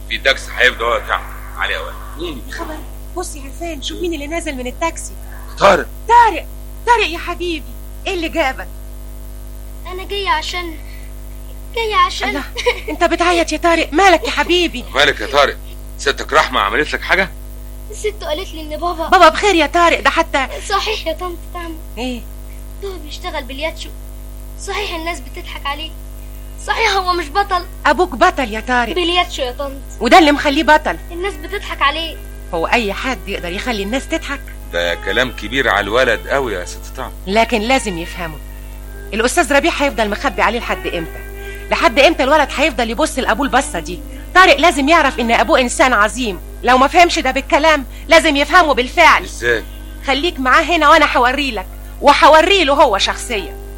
في تاكسي هيفضل ولا تعب علي يا ولد مين يا خبر بص يا عرفان شوف مين اللي نازل من التاكسي طارق طارق طارق يا حبيبي ايه اللي جابك انا جايه عشان جايه عشان الله انت بتعيط يا طارق مالك يا حبيبي مالك يا طارق ستك رحمه عملت لك حاجه الست قالت لي ان بابا بابا بخير يا طارق ده حتى صحيح يا طنط تعمل ايه بابا بيشتغل بالياتشو صحيح الناس بتضحك عليه صحيح هو مش بطل ابوك بطل يا طارق بالياتشو يا طنط وده اللي مخليه بطل الناس بتضحك عليه هو اي حد يقدر يخلي الناس تضحك ده كلام كبير على الولد قوي يا ست طعم لكن لازم يفهموا الاستاذ ربيع هيفضل مخبي عليه لحد امتى لحد امتى الولد هيفضل يبص لابوه البصه دي طارق لازم يعرف ان ابوه انسان عظيم لو ما فهمش ده بالكلام لازم يفهمه بالفعل ازاي خليك معاه هنا وانا هوري لك وهوري له هو شخصيا